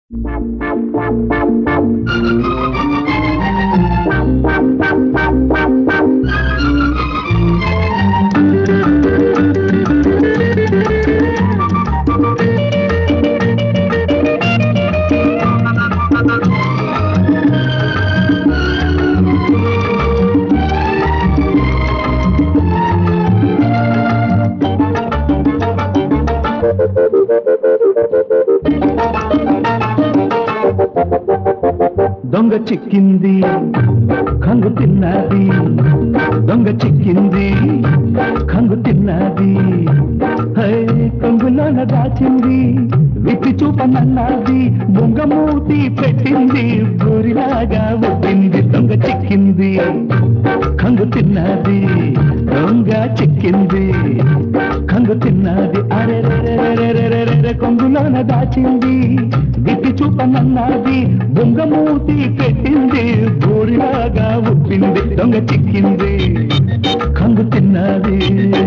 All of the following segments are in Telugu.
దొంగ చిక్కింది కంగు తిన్నది దొంగ చిక్కింది కంగు తిన్నది హై కంగులోన దాచింది విప్పి చూపమన్నది దొంగ మూతి పెట్టింది బూరిలాగా ఉప్పింది దొంగ చిక్కింది కంగు తిన్నది దొంగ చిక్కింది కంగు తిన్నది అరెరెరెరెరెరెరె కొంగులోన దాచింది విప్పి చూపమన్నది దొంగ మూతి పెట్టింది బూరిలాగా ఉప్పింది దొంగ చిక్కింది కంగు తిన్నది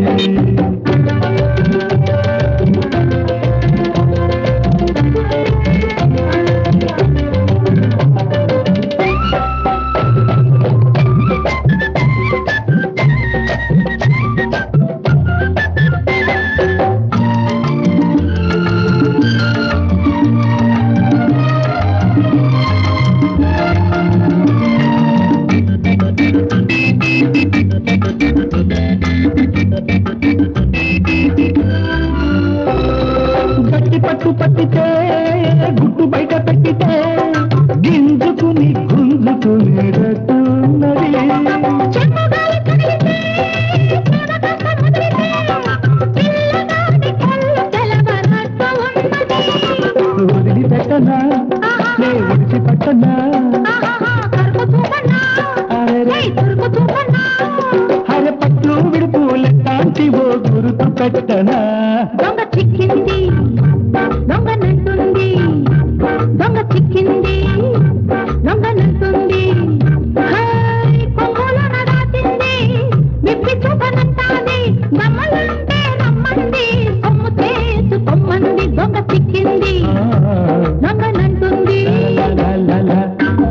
గట్టి పట్టు పట్టితే గుట్టు బయట పెట్టితే గింజుకుని గుంజుకుని రట్టున్నది వదిలి పెట్టనా నే విడిచి పట్టనా అరెరే అరె పట్టు విడుపు లెక్కాంటి ఓ గురుతు పెట్టనా దొంగ చిక్కింది దొంగ నంటుంది దొంగ చిక్కింది దొంగ నంటుంది హై, కొంగులోన దాచింది విప్పి చూపనంటాది నమ్మలంటే నమ్మంది కొమ్ము చేసు కొమ్మంది దొంగ చిక్కింది దొంగ నంటుంది లా, లా, లా, లా.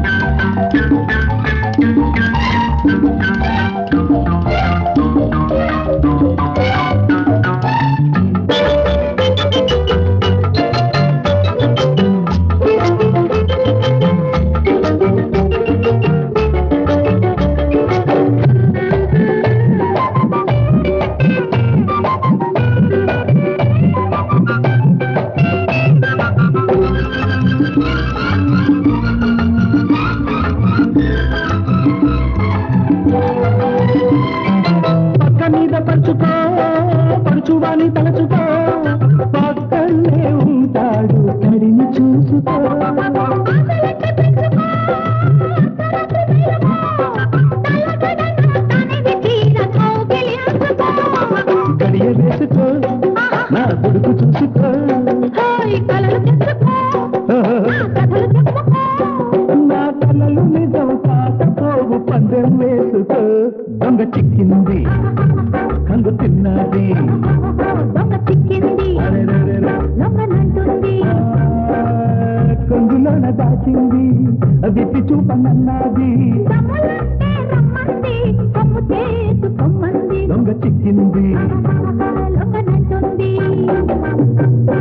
పక్క మీద పరుచుకో పరుచువాని తలచుకో పక్కనే ఉంటాడు కడిని చూసుకో తనివి తీర కోగిలి అందుకో గడియ వేసుకో నా కొడుకు చూసుకో హోయ్ కలలు తెచ్చుకో నా కథలు చెప్పుకో నా కలలు నిజం కాకపోవు పందెం వేసుకో దొంగ చిక్కింది కంగు తిన్నది దొంగ చిక్కింది అరెరెరెరె. దొంగ నంటుంది కొంగులోన దాచింది విప్పి చూపనన్నది రమ్మంటే రమ్మంది కొమ్ము చేసు కొమ్మంది దొంగ చిక్కింది దొంగ నంటుంది